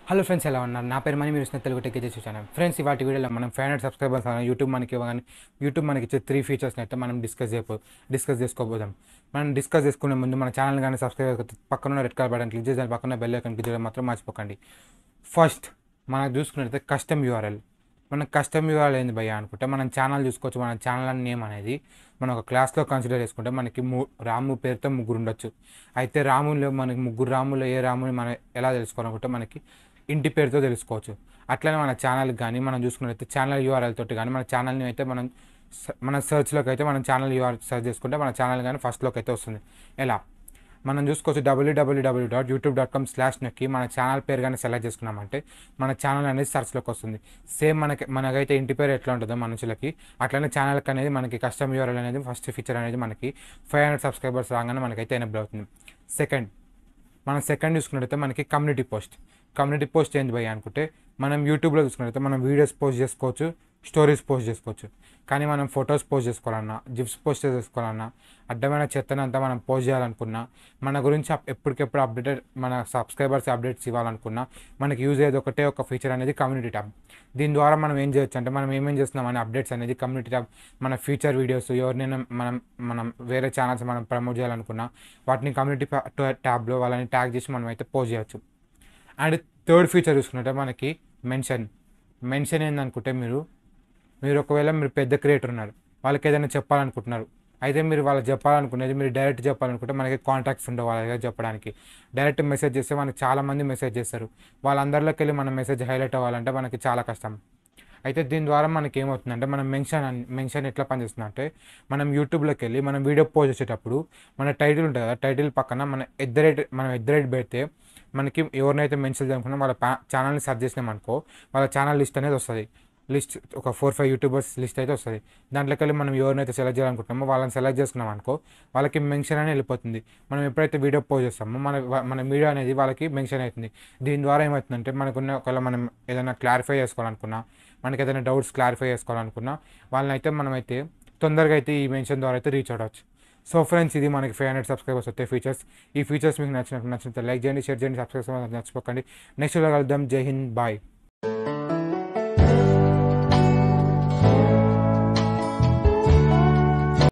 hello friends ఎలా ఉన్నారు నా పేరు మనీ మీరు ఇస్తున్న తెలుగు టెక్ చేసి ఛానల్ ఫ్రెండ్స్ ఇవాటి వీడియోలో మనం ఫైవ్ హండ్రెడ్ సబ్స్క్రైబర్స్ యూట్యూబ్ మనకి ఇవ్వగానే యూట్యూబ్ మనకి ఇచ్చే త్రీ ఫీచర్స్ని అయితే మనం డిస్కస్ చేయబో డిస్కస్ చేసుకోబోదాం మనం డిస్కస్ చేసుకునే ముందు మన ఛానల్ కానీ సబ్స్క్రైబ్ పక్కన ఉన్న రెడ్ కలర్ బటన్ క్లిక్ చేసి దాని పక్కన బెల్ ఐకాన్ క్లిక్ చేయడం మాత్రం మర్చిపోకండి ఫస్ట్ మనం చూసుకున్నట్లయితే కస్టమ్ యూఆర్ఎల్ మన కస్టమ్ యూఆర్ఎల్ ఏంది భయ్యా అనుకుంటే మనం ఛానల్ చూసుకోవచ్చు మన ఛానల్ నేమ్ అనేది మనం ఒక క్లాస్లో కన్సిడర్ చేసుకుంటే మనకి ము రాము పేరుతో ముగ్గురు ఉండొచ్చు అయితే రాములో మనకి ముగ్గురు రాములో ఏ రాముని మనం ఎలా తెలుసుకోవాలనుకుంటే మనకి ఇంటి పేరుతో తెలుసుకోవచ్చు అట్లనే మన ఛానల్కి కానీ మనం చూసుకున్నట్లయితే ఛానల్ యూఆర్ఎల్ తోటి కానీ మన ఛానల్ని అయితే మనం స- మన సెర్చ్లోకి అయితే మనం ఛానల్ యూఆర్ సెర్చ్ చేసుకుంటే మన ఛానల్ కానీ ఫస్ట్లోకి అయితే వస్తుంది ఎలా మనం చూసుకోవచ్చు W W W dot YouTube dot com slash నొక్కి మన ఛానల్ పేరు కానీ సెలెక్ట్ చేసుకున్నామంటే మన ఛానల్ అనేది సర్చ్లోకి వస్తుంది సేమ్ మనకి మనకైతే ఇంటి పేరు ఎట్లా ఉంటుందో మనుషులకి అట్లనే ఛానల్కి అనేది మనకి కస్టమ్ యూఆర్ఎల్ అనేది ఫస్ట్ ఫీచర్ అనేది మనకి ఫైవ్ హండ్రెడ్ సబ్స్క్రైబర్స్ రాగానే మనకైతే ఎనబుల్ అవుతుంది సెకండ్ మనం సెకండ్ చూసుకున్నట్టయితే మనకి కమ్యూనిటీ పోస్ట్ కమ్యూనిటీ పోస్ట్ ఏంది భయ్య అనుకుంటే మనం యూట్యూబ్లో చూసుకున్నట్టయితే మనం వీడియోస్ పోస్ట్ చేసుకోవచ్చు స్టోరీస్ పోస్ట్ చేసుకోవచ్చు కానీ మనం ఫొటోస్ పోస్ట్ చేసుకోవాలన్నా జిప్స్ పోస్ట్ చేసుకోవాలన్నా అడ్డమైన చెత్తనంతా మనం పోస్ట్ చేయాలనుకున్నా మన గురించి అప్- ఎప్పటికెప్పుడు అప్డేటెడ్ మన సబ్స్క్రైబర్స్ అప్డేట్స్ ఇవ్వాలనుకున్నా మనకి యూజ్ అయ్యేది ఒకటే ఒక ఫీచర్ అనేది కమ్యూనిటీ ట్యాబ్ దీని ద్వారా మనం ఏం చేయొచ్చు అంటే మనం ఏమేం చేస్తున్నాం అనే అప్డేట్స్ అనేది కమ్యూనిటీ ట్యాబ్ మన ఫ్యూచర్ వీడియోస్ ఎవరినైనా మనం మనం వేరే ఛానల్స్ మనం ప్రమోట్ చేయాలనుకున్నా వాటిని కమ్యూనిటీ ట్యాబ్లో వాళ్ళని ట్యాగ్ చేసి మనం అయితే పోస్ట్ చేయొచ్చు అండ్ థర్డ్ ఫీచర్ చూసుకున్నట్టే మనకి మెన్షన్ మెన్షన్ ఏందనుకుంటే మీరు మీరు ఒకవేళ మీరు పెద్ద క్రియేటర్ ఉన్నారు వాళ్ళకి ఏదైనా చెప్పాలనుకుంటున్నారు అయితే మీరు వాళ్ళకి చెప్పాలనుకునేది మీరు డైరెక్ట్ చెప్పాలనుకుంటే మనకి కాంటాక్ట్స్ ఉండవు వాళ్ళ దగ్గర చెప్పడానికి డైరెక్ట్ మెసేజ్ చేస్తే మనకి చాలామంది మెసేజ్ చేస్తారు వాళ్ళందరిలోకి వెళ్ళి మన మెసేజ్ హైలైట్ అవ్వాలంటే మనకి చాలా కష్టం అయితే దీని ద్వారా మనకి ఏమవుతుందంటే మనం మెన్షన్ అన్- మెన్షన్ ఎట్లా పనిచేస్తుందంటే మనం యూట్యూబ్లోకి వెళ్ళి మనం వీడియో పోస్ట్ చేసేటప్పుడు మన టైటిల్ ఉంటుంది కదా టైటిల్ పక్కన మన ఎద్దరేట్ మనం ఎద్దరేట్ పెడితే మనకి ఎవరినైతే మెన్షన్ చేయాలనుకున్నా వాళ్ళ ఛానల్ని సెర్చ్ చేసినామనుకో వాళ్ళ ఛానల్ లిస్ట్ అనేది వస్తుంది లిస్ట్ ఒక ఫోర్ ఫైవ్ యూట్యూబర్స్ లిస్ట్ అయితే వస్తుంది దాంట్లోకి వెళ్ళి మనం ఎవరినైతే సెలెక్ట్ చేయాలనుకుంటున్నామో వాళ్ళని సెలెక్ట్ చేసుకున్నాం అనుకో వాళ్ళకి మెన్షన్ అని వెళ్ళిపోతుంది మనం ఎప్పుడైతే వీడియో పోస్ట్ చేస్తామో మన వా- మన వీడియో అనేది వాళ్ళకి మెన్షన్ అవుతుంది దీని ద్వారా ఏమవుతుందంటే మనకున్న ఒకవేళ మనం ఏదైనా క్లారిఫై చేసుకోవాలనుకున్నా మనకి ఏదైనా డౌట్స్ క్లారిఫై చేసుకోవాలనుకున్నా వాళ్ళని అయితే మనమైతే తొందరగా అయితే ఈ మెన్షన్ ద్వారా అయితే రీచ్ అవ్వచ్చు సో ఫ్రెండ్స్ ఇది మనకి ఫైవ్ హండ్రెడ్ సబ్స్క్రైబర్స్ వస్తాయి ఫీచర్స్ ఈ ఫీచర్స్ మీకు నచ్చినట్టు నచ్చినట్టు లైక్ చేయండి షేర్ చేయండి సబ్స్క్రైబ్ మర్చిపోకండి నెక్స్ట్ కలుద్దాం జై హింద్ బాయ్